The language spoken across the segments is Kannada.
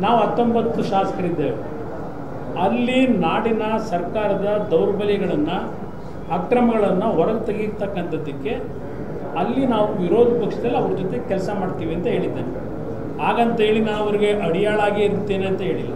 ನಾವು ಹತ್ತೊಂಬತ್ತು ಶಾಸಕರಿದ್ದೇವೆ ಅಲ್ಲಿ ನಾಡಿನ ಸರ್ಕಾರದ ದೌರ್ಬಲ್ಯಗಳನ್ನು ಅಕ್ರಮಗಳನ್ನು ಹೊರಗೆ ತೆಗೀತಕ್ಕಂಥದ್ದಕ್ಕೆ ಅಲ್ಲಿ ನಾವು ವಿರೋಧ ಪಕ್ಷದಲ್ಲಿ ಅವ್ರ ಜೊತೆ ಕೆಲಸ ಮಾಡ್ತೀವಿ ಅಂತ ಹೇಳಿದ್ದೇನೆ ಹಾಗಂತ ಹೇಳಿ ನಾನು ಅವರಿಗೆ ಅಡಿಯಾಳಾಗಿ ಇರ್ತೇನೆ ಅಂತ ಹೇಳಿಲ್ಲ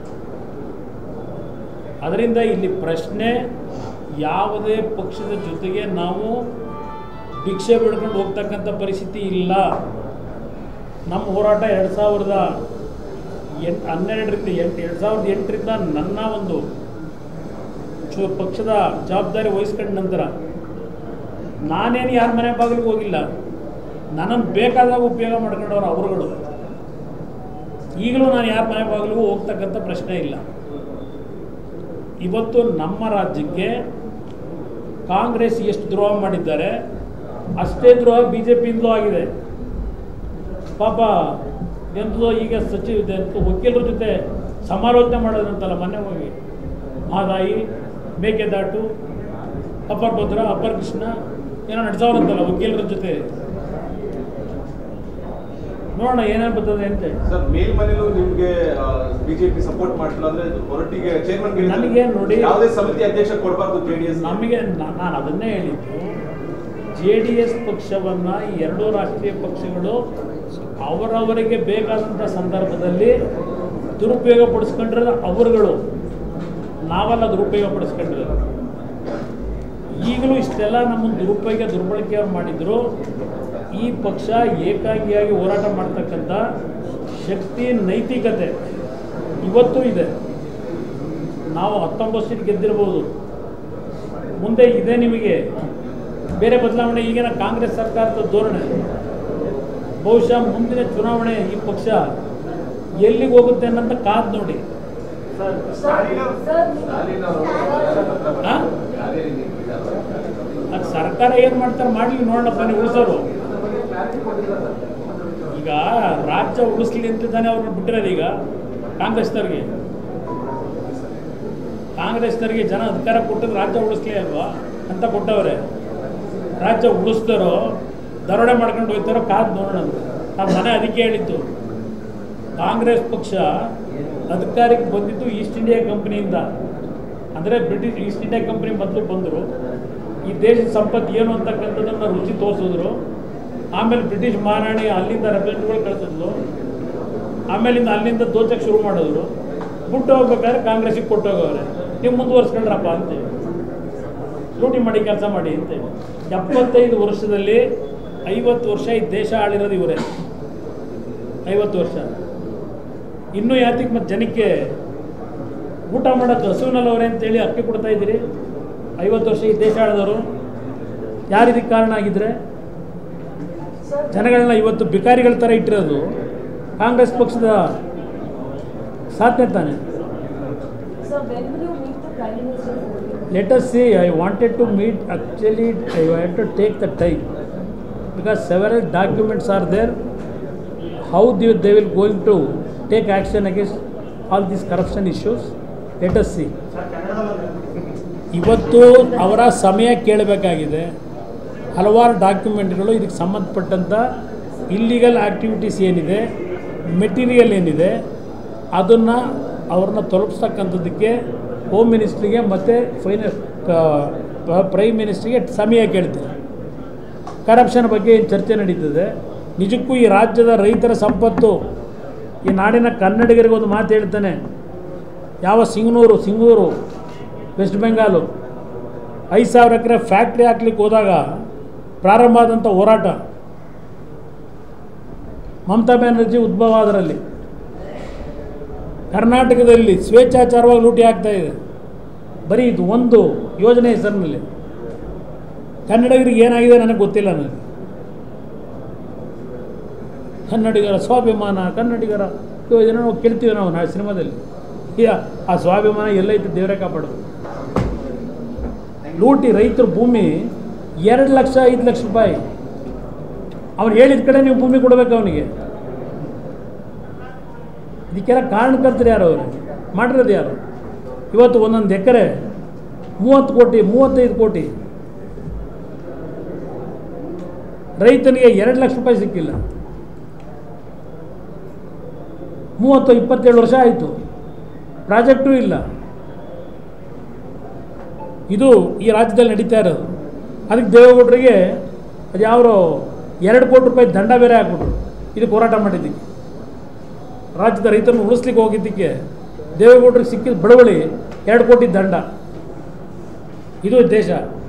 ಅದರಿಂದ ಇಲ್ಲಿ ಪ್ರಶ್ನೆ ಯಾವುದೇ ಪಕ್ಷದ ಜೊತೆಗೆ ನಾವು ಭಿಕ್ಷೆ ಬಿಡ್ಕೊಂಡು ಹೋಗ್ತಕ್ಕಂಥ ಪರಿಸ್ಥಿತಿ ಇಲ್ಲ ನಮ್ಮ ಹೋರಾಟ ಎರಡು ಸಾವಿರದ ಎಂಟು ಹನ್ನೆರಡರಿಂದ ಎಂಟು ಎರಡು ಸಾವಿರದ ಎಂಟರಿಂದ ನನ್ನ ಒಂದು ಚು ಪಕ್ಷದ ಜವಾಬ್ದಾರಿ ವಹಿಸ್ಕೊಂಡ ನಂತರ ನಾನೇನು ಯಾರ ಮನೆ ಬಾಗಿಲಿಗೆ ಹೋಗಿಲ್ಲ ನನ್ನನ್ನು ಬೇಕಾದಾಗ ಉಪಯೋಗ ಮಾಡ್ಕೊಂಡವ್ರು ಅವರುಗಳು ಈಗಲೂ ನಾನು ಯಾರ ಮನೆ ಬಾಗಿಲಿಗೂ ಹೋಗ್ತಕ್ಕಂಥ ಪ್ರಶ್ನೆ ಇಲ್ಲ ಇವತ್ತು ನಮ್ಮ ರಾಜ್ಯಕ್ಕೆ ಕಾಂಗ್ರೆಸ್ ಎಷ್ಟು ದ್ರೋಹ ಮಾಡಿದ್ದಾರೆ ಅಷ್ಟೇ ದ್ರೋಹ ಬಿ ಜೆ ಪಿಯಿಂದಲೂ ಆಗಿದೆ ಪಾಪ ಎಂಥದೋ ಈಗ ಸಚಿವ ಎಂತ ವಕೀಲರ ಜೊತೆ ಸಮಾಲೋಚನೆ ಮಾಡೋದಂತಲ್ಲ ಮೊನ್ನೆ ಹೋಗಿ ಮಹದಾಯಿ ಮೇಕೆದಾಟು ಅಪ್ಪರ್ ಭದ್ರ ಅಪ್ಪರ್ ಕೃಷ್ಣ ಏನೋ ನಡೆಸೋರಂತಲ್ಲ ವಕೀಲರ ಜೊತೆ ನೋಡೋಣ ಏನೇನು ಬರ್ತದೆ ಅಂತ ಸರ್ ಮೇಲ್ಮನೆಯಲ್ಲೂ ನಿಮ್ಗೆ ಬಿಜೆಪಿ ಸಪೋರ್ಟ್ ಮಾಡ್ತಿಲ್ಲ ಅಂದ್ರೆ ಹೊರಟಿಗೆ ಚೇರ್ಮನ್ ನನಗೆ ನೋಡಿ- ಯಾವುದೇ ಸಮಿತಿ ಅಧ್ಯಕ್ಷ ಕೊಡಬಾರ್ದು ಜೆಡಿಎಸ್ ನಮಗೆ ನಾ- ನಾನು ಅದನ್ನೇ ಹೇಳಿದ್ದು ಜೆ ಡಿ ಎಸ್ ಪಕ್ಷವನ್ನು ಈ ಎರಡೂ ರಾಷ್ಟ್ರೀಯ ಪಕ್ಷಗಳು ಅವರವರಿಗೆ ಬೇಕಾದಂಥ ಸಂದರ್ಭದಲ್ಲಿ ದುರುಪಯೋಗ ಪಡಿಸ್ಕೊಂಡಿರೋದು ಅವರುಗಳು ನಾವೆಲ್ಲ ದುರುಪಯೋಗ ಪಡಿಸ್ಕೊಂಡಿರೋದು ಈಗಲೂ ಇಷ್ಟೆಲ್ಲ ನಮ್ಮನ್ನು ದುರುಪಯೋಗ ದುರ್ಬಳಕೆ ಮಾಡಿದ್ರು ಈ ಪಕ್ಷ ಏಕಾಂಗಿಯಾಗಿ ಹೋರಾಟ ಮಾಡ್ತಕ್ಕಂಥ ಶಕ್ತಿ ನೈತಿಕತೆ ಇವತ್ತೂ ಇದೆ ನಾವು ಹತ್ತೊಂಬತ್ತು ಸೀಟ್ ಗೆದ್ದಿರ್ಬೋದು ಮುಂದೆ ಇದೆ ನಿಮಗೆ ಬೇರೆ ಬದಲಾವಣೆ ಈಗಿನ ಕಾಂಗ್ರೆಸ್ ಸರ್ಕಾರದ ಧೋರಣೆ ಬಹುಶಃ ಮುಂದಿನ ಚುನಾವಣೆ ಈ ಪಕ್ಷ ಎಲ್ಲಿಗೆ ಹೋಗುತ್ತೆ ಅನ್ನೋಂಥ ಕಾದ್ ನೋಡಿ ಆ? ಅದು ಸರ್ಕಾರ ಏನು ಮಾಡ್ತಾರೆ ಮಾಡಲಿ ನೋಡೋಣಪ್ಪ ನೀವು ಉಳಿಸೋರು ಈಗ ರಾಜ್ಯ ಉಳಿಸ್ಲಿ ಅಂತ ತಾನೇ ಅವ್ರನ್ನ ಬಿಟ್ಟಿರೋದು ಈಗ ಕಾಂಗ್ರೆಸ್ನವ್ರಿಗೆ ಕಾಂಗ್ರೆಸ್ನವರಿಗೆ ಜನ ಅಧಿಕಾರ ಕೊಟ್ಟದ್ದು ರಾಜ್ಯ ಉಳಿಸ್ಲಿ ಅಲ್ವಾ ಅಂತ ಕೊಟ್ಟವ್ರೆ ರಾಜ್ಯ ಉಳಿಸ್ತಾರೋ ದರೋಡೆ ಮಾಡ್ಕೊಂಡು ಹೋಗ್ತಾರೋ ಕಾದು ನೋಡೋಣ ಅಂತ ನಾವು ಮನೆ ಅದಕ್ಕೆ ಹೇಳಿದ್ದು ಕಾಂಗ್ರೆಸ್ ಪಕ್ಷ ಅಧಿಕಾರಕ್ಕೆ ಬಂದಿದ್ದು ಈಸ್ಟ್ ಇಂಡಿಯಾ ಕಂಪ್ನಿಯಿಂದ ಅಂದರೆ ಬ್ರಿಟಿಷ್ ಈಸ್ಟ್ ಇಂಡಿಯಾ ಕಂಪ್ನಿ ಮೊದಲು ಬಂದರು ಈ ದೇಶದ ಸಂಪತ್ತು ಏನು ಅಂತಕ್ಕಂಥದ್ದನ್ನು ರುಚಿ ತೋರಿಸಿದ್ರು ಆಮೇಲೆ ಬ್ರಿಟಿಷ್ ಮಹಾರಾಣಿ ಅಲ್ಲಿಂದ ರೆಪ್ರೆಸೆಂಟ್ಗಳು ಕಳಿಸಿದ್ಲು ಆಮೇಲಿಂದ ಅಲ್ಲಿಂದ ದೋಚಕ್ಕೆ ಶುರು ಮಾಡಿದ್ರು ಬಿಟ್ಟು ಹೋಗ್ಬೇಕಾದ್ರೆ ಕಾಂಗ್ರೆಸ್ಸಿಗೆ ಕೊಟ್ಟು ಹೋಗೋರೆ ನೀವು ಮುಂದುವರ್ಸ್ಕೊಂಡ್ರಪ್ಪ ಅಂತೇಳಿ ಲೂಟಿ ಮಾಡಿ ಕೆಲಸ ಮಾಡಿ ಅಂತೇಳಿ ಎಪ್ಪತ್ತೈದು ವರ್ಷದಲ್ಲಿ ಐವತ್ತು ವರ್ಷ ಈ ದೇಶ ಆಳಿರೋದು ಇವರೇ ಐವತ್ತು ವರ್ಷ ಇನ್ನೂ ಯಾತಿಗೆ ಮತ್ತು ಜನಕ್ಕೆ ಊಟ ಮಾಡೋಕ್ಕೆ ಹಸುವಿನಲ್ಲವ್ರೆ ಅಂತೇಳಿ ಅಕ್ಕಿ ಕೊಡ್ತಾ ಇದ್ದೀರಿ ಐವತ್ತು ವರ್ಷ ಈ ದೇಶ ಆಳಿದವರು ಯಾರಿದಕ್ಕೆ ಕಾರಣ ಆಗಿದ್ರೆ ಜನಗಳನ್ನ ಇವತ್ತು ಭಿಕಾರಿಗಳ ಥರ ಇಟ್ಟಿರೋದು ಕಾಂಗ್ರೆಸ್ ಪಕ್ಷದ ಸಾಧನೆ ತಾನೆ So when will you meet the Prime Minister? let us see i wanted to meet actually i had to take the time because several documents are there how they, they will going to take action against all these corruption issues let us see ಇವತ್ತು ಅವರ ಸಮಯ ಕೇಳಬೇಕಾಗಿದೆ ಹಲವಾರು ಡಾಕ್ಯುಮೆಂಟ್ಗಳು ಇದಕ್ಕೆ ಸಂಬಂಧಪಟ್ಟಂಥ ಇಲ್ಲಿಗಲ್ ಆ್ಯಕ್ಟಿವಿಟೀಸ್ ಏನಿದೆ ಮೆಟೀರಿಯಲ್ ಏನಿದೆ ಅದನ್ನು ಅವ್ರನ್ನ ತಲುಪಿಸ್ತಕ್ಕಂಥದ್ದಕ್ಕೆ ಹೋಮ್ ಮಿನಿಸ್ಟ್ರಿಗೆ ಮತ್ತು ಫೈನ ಪ್ರೈಮ್ ಮಿನಿಸ್ಟ್ರಿಗೆ ಸಮಯ ಕೇಳ್ತೀವಿ ಕರಪ್ಷನ್ ಬಗ್ಗೆ ಏನು ಚರ್ಚೆ ನಡೀತದೆ ನಿಜಕ್ಕೂ ಈ ರಾಜ್ಯದ ರೈತರ ಸಂಪತ್ತು ಈ ನಾಡಿನ ಕನ್ನಡಿಗರಿಗೆ ಒಂದು ಮಾತು ಹೇಳ್ತಾನೆ ಯಾವ ಸಿಂಗನೂರು ಸಿಂಗೂರು ವೆಸ್ಟ್ ಬೆಂಗಾಲು ಐದು ಸಾವಿರ ಎಕರೆ ಫ್ಯಾಕ್ಟ್ರಿ ಹಾಕ್ಲಿಕ್ಕೆ ಹೋದಾಗ ಪ್ರಾರಂಭ ಆದಂಥ ಹೋರಾಟ ಮಮತಾ ಬ್ಯಾನರ್ಜಿ ಉದ್ಭವ ಅದರಲ್ಲಿ ಕರ್ನಾಟಕದಲ್ಲಿ ಸ್ವೇಚ್ಛಾಚಾರವಾಗಿ ಲೂಟಿ ಆಗ್ತಾ ಇದೆ ಬರೀ ಇದು ಒಂದು ಯೋಜನೆ ಹೆಸರಿನಲ್ಲಿ ಕನ್ನಡಿಗರಿಗೆ ಏನಾಗಿದೆ ನನಗೆ ಗೊತ್ತಿಲ್ಲ ನನಗೆ ಕನ್ನಡಿಗರ ಸ್ವಾಭಿಮಾನ ಕನ್ನಡಿಗರ ಯೋಜನೆ ನಾವು ಕೇಳ್ತೀವಿ ನಾವು ನಾ ಸಿನಿಮಾದಲ್ಲಿ ಈಗ ಆ ಸ್ವಾಭಿಮಾನ ಎಲ್ಲೈತೆ ದೇವರೇ ಕಾಪಾಡು ಲೂಟಿ ರೈತರ ಭೂಮಿ ಎರಡು ಲಕ್ಷ ಐದು ಲಕ್ಷ ರೂಪಾಯಿ ಅವ್ನು ಹೇಳಿದ ಕಡೆ ನೀವು ಭೂಮಿ ಕೊಡಬೇಕು ಅವನಿಗೆ ಇದಕ್ಕೆಲ್ಲ ಕಾರಣಕರ್ತರು ಯಾರು ಅವರು ಮಾಡಿರೋದು ಯಾರು ಇವತ್ತು ಒಂದೊಂದು ಎಕರೆ ಮೂವತ್ತು ಕೋಟಿ ಮೂವತ್ತೈದು ಕೋಟಿ ರೈತನಿಗೆ ಎರಡು ಲಕ್ಷ ರೂಪಾಯಿ ಸಿಕ್ಕಿಲ್ಲ ಮೂವತ್ತು ಇಪ್ಪತ್ತೇಳು ವರ್ಷ ಆಯಿತು ಪ್ರಾಜೆಕ್ಟೂ ಇಲ್ಲ ಇದು ಈ ರಾಜ್ಯದಲ್ಲಿ ನಡೀತಾ ಇರೋದು ಅದಕ್ಕೆ ದೇವೇಗೌಡರಿಗೆ ಅದು ಯಾರೋ ಎರಡು ಕೋಟಿ ರೂಪಾಯಿ ದಂಡ ಬೇರೆ ಹಾಕ್ಬಿಟ್ರು ಇದಕ್ಕೆ ಹೋರಾಟ ಮಾಡಿದ್ದಕ್ಕೆ ರಾಜ್ಯದ ರೈತರನ್ನು ಉಳಿಸ್ಲಿಕ್ಕೆ ಹೋಗಿದ್ದಕ್ಕೆ ದೇವೇಗೌಡರಿಗೆ ಸಿಕ್ಕಿದ ಬಡವಳಿ ಎರಡು ಕೋಟಿ ದಂಡ ಇದು ದೇಶ